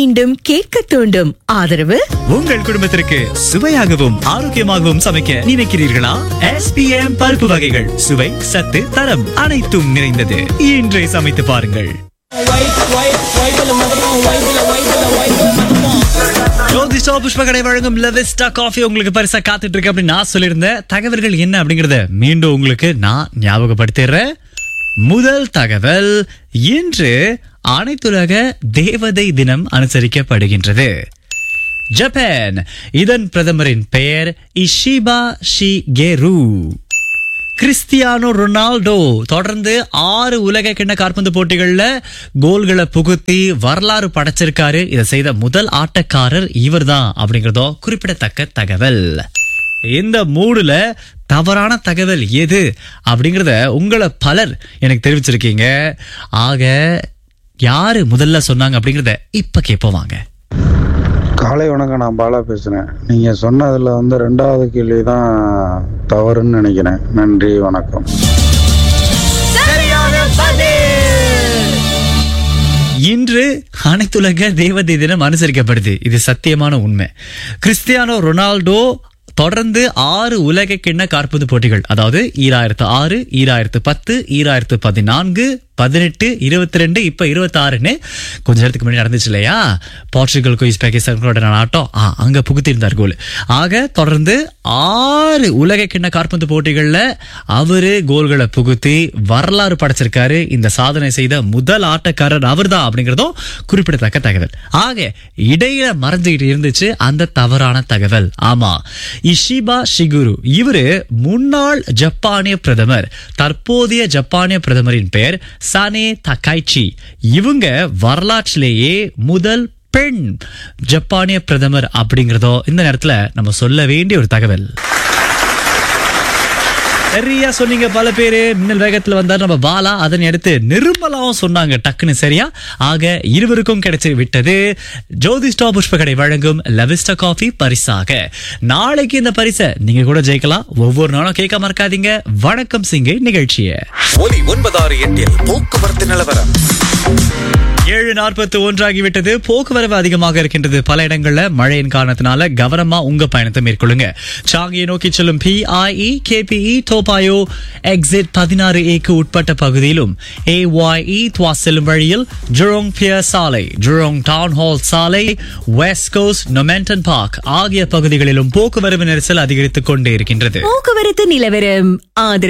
மீண்டும் கேட்க தூண்டும் ஆதரவு உங்கள் குடும்பத்திற்கு சுவையாகவும் ஆரோக்கியமாகவும் சமைக்க நினைக்கிறீர்களா எஸ்பிஎம் பருப்பு வகைகள் சுவை சத்து தரம் அனைத்தும் நிறைந்தது இன்றே சமைத்து பாருங்கள் ஜோதிஷா புஷ்பகடை வழங்கும் லெவிஸ்டா காஃபி உங்களுக்கு பரிசா காத்துட்டு இருக்கு அப்படின்னு நான் சொல்லியிருந்தேன் தகவல்கள் என்ன அப்படிங்கறத மீண்டும் உங்களுக்கு நான் ஞாபகப்படுத்திடுறேன் முதல் தகவல் இன்று அனைத்துலக தேவதை தினம் அனுசரிக்கப்படுகின்றது ஜப்பான் இதன் பிரதமரின் பெயர் இஷிபா ஷிகெரு கிறிஸ்டியானோ ரொனால்டோ தொடர்ந்து ஆறு உலக கிண்ண காற்பந்து போட்டிகள்ல கோல்களை புகுத்தி வரலாறு படைச்சிருக்காரு இதை செய்த முதல் ஆட்டக்காரர் இவர்தான் அப்படிங்கறதோ குறிப்பிடத்தக்க தகவல் இந்த மூடுல தவறான தகவல் எது அப்படிங்கறத உங்களை பலர் எனக்கு தெரிவிச்சிருக்கீங்க ஆக யாரு முதல்ல சொன்னாங்க அப்படிங்கறத இப்ப கேட்போம் வாங்க காலை வணக்கம் நான் பாலா பேசுகிறேன் நீங்கள் சொன்னதில் வந்து ரெண்டாவது கேள்வி தான் தவறுன்னு நினைக்கிறேன் நன்றி வணக்கம் இன்று அனைத்துலக தேவதை தினம் அனுசரிக்கப்படுது இது சத்தியமான உண்மை கிறிஸ்டியானோ ரொனால்டோ தொடர்ந்து ஆறு உலக கிண்ண காற்பந்து போட்டிகள் அதாவது ஈராயிரத்து ஆறு ஈராயிரத்து பத்து ஈராயிரத்து பதினான்கு பதினெட்டு இருபத்தி ரெண்டு இப்ப இருபத்தி ஆறுன்னு கொஞ்ச நேரத்துக்கு முன்னாடி நடந்துச்சு இல்லையா போர்ச்சுகலுக்கும் உஸ்பெகிஸ்தானோட ஆட்டம் ஆ, அங்க புகுத்திருந்தார் கோல் ஆக தொடர்ந்து ஆறு உலக கிண்ண காற்பந்து போட்டிகள்ல அவரு கோல்களை புகுத்தி வரலாறு படைச்சிருக்காரு இந்த சாதனை செய்த முதல் ஆட்டக்காரர் அவர்தான் அப்படிங்கறதும் குறிப்பிடத்தக்க தகவல் ஆக இடையில மறைஞ்சுக்கிட்டு இருந்துச்சு அந்த தவறான தகவல் ஆமா இஷிபா ஷிகுரு இவரு முன்னாள் ஜப்பானிய பிரதமர் தற்போதைய ஜப்பானிய பிரதமரின் பெயர் சனே தகைச்சி இவங்க வரலாற்றிலேயே முதல் பெண் ஜப்பானிய பிரதமர் அப்படிங்கறதோ இந்த நேரத்துல நம்ம சொல்ல வேண்டிய ஒரு தகவல் சரியா சொன்னீங்க பல பேரு மின்னல் வேகத்துல வந்தார் நம்ம பாலா அதனை அடுத்து நிர்மலாவும் சொன்னாங்க டக்குன்னு சரியா ஆக இருவருக்கும் கிடைச்சு விட்டது ஜோதிஸ்டா புஷ்பகடை வழங்கும் லெவிஸ்டா காஃபி பரிசாக நாளைக்கு இந்த பரிசை நீங்க கூட ஜெயிக்கலாம் ஒவ்வொரு நாளும் கேட்க மறக்காதீங்க வணக்கம் சிங்கை நிகழ்ச்சியை ஒலி ஒன்பதாறு எட்டில் போக்குவரத்து நிலவரம் ஏழு நாற்பத்தி ஒன்றாகிவிட்டது போக்குவரவு அதிகமாக இருக்கின்றது பல இடங்கள்ல மழையின் காரணத்தினால கவனமா உங்க பயணத்தை மேற்கொள்ளுங்க சாங்கியை நோக்கி செல்லும் பிஐஇ கேபிஇ டோபாயோ எக்ஸிட் பதினாறு ஏக்கு உட்பட்ட பகுதியிலும் ஏஒய்இ துவா செல்லும் வழியில் ஜுரோங் பியர் சாலை ஜுரோங் டவுன் ஹால் சாலை வெஸ்ட் கோஸ்ட் நொமெண்டன் பார்க் ஆகிய பகுதிகளிலும் போக்குவரவு நெரிசல் அதிகரித்துக் கொண்டே இருக்கின்றது போக்குவரத்து நிலவரம் ஆதரவு